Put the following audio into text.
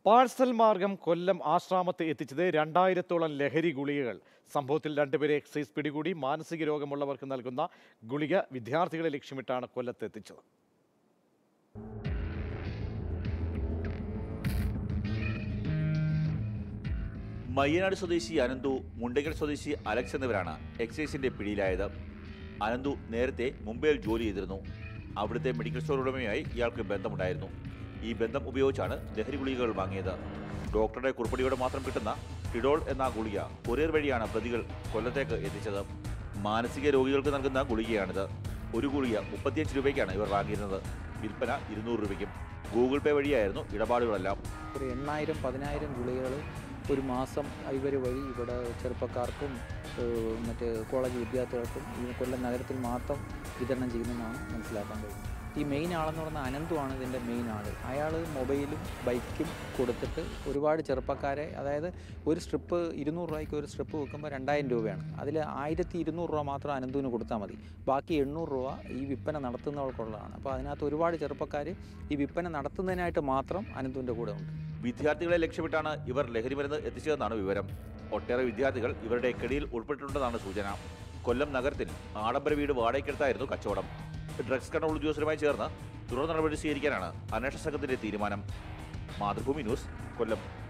parcel മാർഗം കൊല്ലം ആശ്രാമത്ത് എത്തിച്ചത് രണ്ടായിരത്തോളം ലഹരി ഗുളികകൾ സംഭവത്തിൽ രണ്ടുപേരെ എക്സൈസ് പിടികൂടി മാനസിക രോഗമുള്ളവർക്ക് നൽകുന്ന ഗുളിക വിദ്യാർത്ഥികളെ ലക്ഷ്യമിട്ടാണ് കൊല്ലത്ത് എത്തിച്ചത് മയ്യനാട് സ്വദേശി അനന്തു മുണ്ടയ്ക്കൽ സ്വദേശി അലക്സ് എന്നിവരാണ് എക്സൈസിന്റെ പിടിയിലായത് അനന്തു നേരത്തെ മുംബൈയിൽ ജോലി ചെയ്തിരുന്നു അവിടുത്തെ മെഡിക്കൽ സ്റ്റോർ ഉടമയുമായി ഇയാൾക്ക് ബന്ധമുണ്ടായിരുന്നു ഈ ബന്ധം ഉപയോഗിച്ചാണ് ലഹരി ഗുളികകൾ വാങ്ങിയത് ഡോക്ടറുടെ കുറിപ്പടിയോടെ മാത്രം കിട്ടുന്ന ടിഡോൾ എന്ന ഗുളിക കൊറിയർ വഴിയാണ് പ്രതികൾ കൊല്ലത്തേക്ക് എത്തിച്ചത് മാനസിക രോഗികൾക്ക് നൽകുന്ന ഗുളികയാണിത് ഒരു ഗുളിക മുപ്പത്തിയഞ്ച് രൂപയ്ക്കാണ് ഇവർ വാങ്ങിയിരുന്നത് വിൽപ്പന ഇരുന്നൂറ് രൂപയ്ക്കും ഗൂഗിൾ പേ വഴിയായിരുന്നു ഇടപാടുകളെല്ലാം ഒരു എണ്ണായിരം പതിനായിരം ഗുളികകൾ ഒരു മാസം ഇവർ വഴി ഇവിടെ ചെറുപ്പക്കാർക്കും ഏഹ് മറ്റ് കോളേജ് വിദ്യാർത്ഥികൾക്കും ഈ കൊല്ലം നഗരത്തിൽ മാത്രം വിതരണം ചെയ്യുന്നതെന്നാണ് മനസ്സിലാക്കാൻ കഴിയുന്നത് ഈ മെയിൻ ആളെന്ന് പറഞ്ഞാൽ അനന്തുമാണ് ഇതിൻ്റെ മെയിൻ ആൾ അയാൾ മൊബൈലും ബൈക്കും കൊടുത്തിട്ട് ഒരുപാട് ചെറുപ്പക്കാരെ അതായത് ഒരു സ്ട്രിപ്പ് ഇരുന്നൂറ് രൂപയ്ക്ക് ഒരു സ്ട്രിപ്പ് വെക്കുമ്പോൾ രണ്ടായിരം രൂപയാണ് അതിൽ ആയിരത്തി ഇരുന്നൂറ് രൂപ മാത്രം അനന്തുവിന് കൊടുത്താൽ മതി ബാക്കി എണ്ണൂറ് രൂപ ഈ വിൽപ്പന നടത്തുന്നവർക്കുള്ളതാണ് അപ്പോൾ അതിനകത്ത് ഒരുപാട് ചെറുപ്പക്കാർ ഈ വിൽപ്പന നടത്തുന്നതിനായിട്ട് മാത്രം അനന്തുവിൻ്റെ കൂടെ ഉണ്ട് വിദ്യാർത്ഥികളെ ലക്ഷ്യമിട്ടാണ് ഇവർ ലഹരി മരുന്ന് എത്തിച്ചതെന്നാണ് വിവരം ഒട്ടേറെ വിദ്യാർത്ഥികൾ ഇവരുടെ കെടിയിൽ ഉൾപ്പെട്ടിട്ടുണ്ടെന്നാണ് സൂചന കൊല്ലം നഗരത്തിൽ ആഡംബര വീട് വാടകയ്ക്കെടുത്തായിരുന്നു കച്ചവടം ഡ്രഗ്സ് കൺട്രോൾ ഉദ്യോഗസ്ഥരുമായി ചേർന്ന് തുടർ നടപടി സ്വീകരിക്കാനാണ് അന്വേഷണ സംഘത്തിന്റെ തീരുമാനം മാതൃഭൂമി ന്യൂസ് കൊല്ലം